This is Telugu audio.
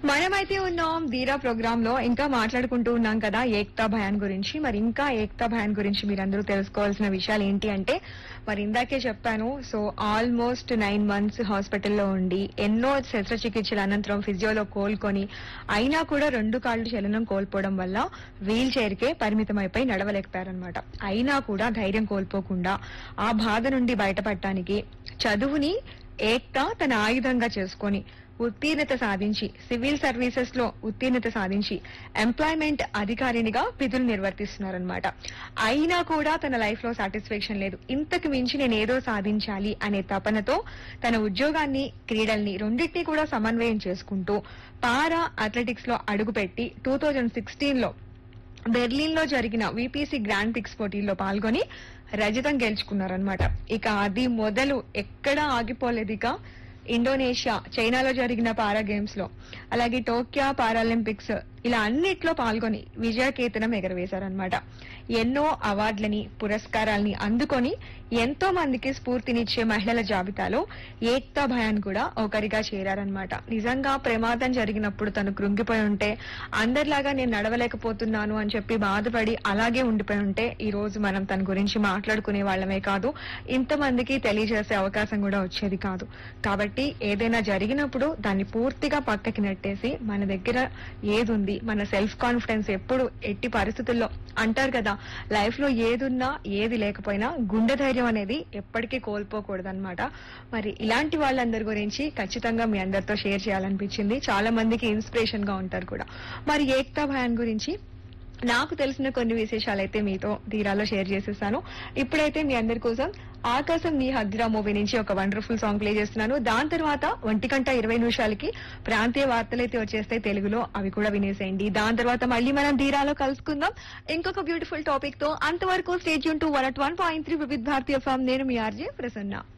మనమైతే ఉన్నాం ధీరా ప్రోగ్రామ్ లో ఇంకా మాట్లాడుకుంటూ ఉన్నాం కదా ఏక్తా భయాన్ గురించి మరి ఇంకా ఏక్తా భయాన్ గురించి మీరందరూ తెలుసుకోవాల్సిన విషయాలు ఏంటి అంటే మరి ఇందాకే చెప్పాను సో ఆల్మోస్ట్ నైన్ మంత్స్ హాస్పిటల్లో ఉండి ఎన్నో శస్త్రచికిత్సల అనంతరం ఫిజియోలో కోలుకొని అయినా కూడా రెండు కాళ్ళు చలనం కోల్పోవడం వల్ల వీల్ చైర్ కే పరిమితమైపోయి నడవలేకపోయారనమాట అయినా కూడా ధైర్యం కోల్పోకుండా ఆ బాధ నుండి బయటపడటానికి చదువుని ఏక్తా తన ఆయుధంగా చేసుకొని ఉత్తీర్ణత సాధించి సివిల్ సర్వీసెస్ లో ఉత్తీర్ణత సాధించి ఎంప్లాయ్మెంట్ అధికారినిగా విధులు నిర్వర్తిస్తున్నారనమాట అయినా కూడా తన లైఫ్ లో సాటిస్ఫాక్షన్ లేదు ఇంతకు మించి నేను ఏదో సాధించాలి అనే తపనతో తన ఉద్యోగాన్ని క్రీడల్ని రెండింటినీ కూడా సమన్వయం చేసుకుంటూ పారా అథ్లెటిక్స్ లో అడుగుపెట్టి టూ థౌజండ్ సిక్స్టీన్ లో బెర్లిన్ లో జరిగిన విపిసి గ్రాండ్ పిక్స్ పోటీల్లో పాల్గొని రజతం గెలుచుకున్నారనమాట ఇక అది మొదలు ఎక్కడా ఆగిపోలేదు ఇక ఇండోనేషియా చైనాలో జరిగిన పారా గేమ్స్ లో అలాగే టోక్యో పారాలింపిక్స్ ఇలా అన్నిట్లో పాల్గొని విజయకేతనం ఎగరవేశారనమాట ఎన్నో అవార్డులని పురస్కారాల్ని అందుకొని ఎంతో మందికి స్ఫూర్తినిచ్చే మహిళల జాబితాలో ఏక్తా భయాన్ కూడా ఒకరిగా చేరారనమాట నిజంగా ప్రమాదం జరిగినప్పుడు తను కృంగిపోయి ఉంటే అందరిలాగా నేను నడవలేకపోతున్నాను అని చెప్పి బాధపడి అలాగే ఉండిపోయి ఉంటే ఈ రోజు మనం తన గురించి మాట్లాడుకునే వాళ్ళమే కాదు ఇంతమందికి తెలియజేసే అవకాశం కూడా వచ్చేది కాదు కాబట్టి ఏదైనా జరిగినప్పుడు దాన్ని పూర్తిగా పక్కకి నెట్టేసి మన దగ్గర ఏది ఉంది మన సెల్ఫ్ కాన్ఫిడెన్స్ ఎప్పుడు ఎట్టి పరిస్థితుల్లో అంటారు కదా లైఫ్ లో ఏదున్నా ఏది లేకపోయినా గుండె ధైర్యం అనేది ఎప్పటికీ కోల్పోకూడదన్నమాట మరి ఇలాంటి వాళ్ళందరి గురించి ఖచ్చితంగా మీ అందరితో షేర్ చేయాలనిపించింది చాలా మందికి ఇన్స్పిరేషన్ గా ఉంటారు కూడా మరి ఏక్తా భయాన్ గురించి నాకు తెలిసిన కొన్ని విశేషాలు అయితే మీతో ధీరాలో షేర్ చేసేసాను ఇప్పుడైతే మీ అందరి కోసం ఆకాశం నీ హద్రా మూవీ నుంచి ఒక వండర్ఫుల్ సాంగ్ ప్లే చేస్తున్నాను దాని తర్వాత ఒంటి గంట ఇరవై నిమిషాలకి ప్రాంతీయ వార్తలు అయితే వచ్చేస్తాయి తెలుగులో అవి కూడా వినేసేయండి దాని తర్వాత మళ్ళీ మనం ధీరాలో కలుసుకుందాం ఇంకొక బ్యూటిఫుల్ టాపిక్ తో అంతవరకు స్టేజ్ యూన్ to one at one point three Vividh Bharati FM నేను మీ ఆర్జే ప్రసన్న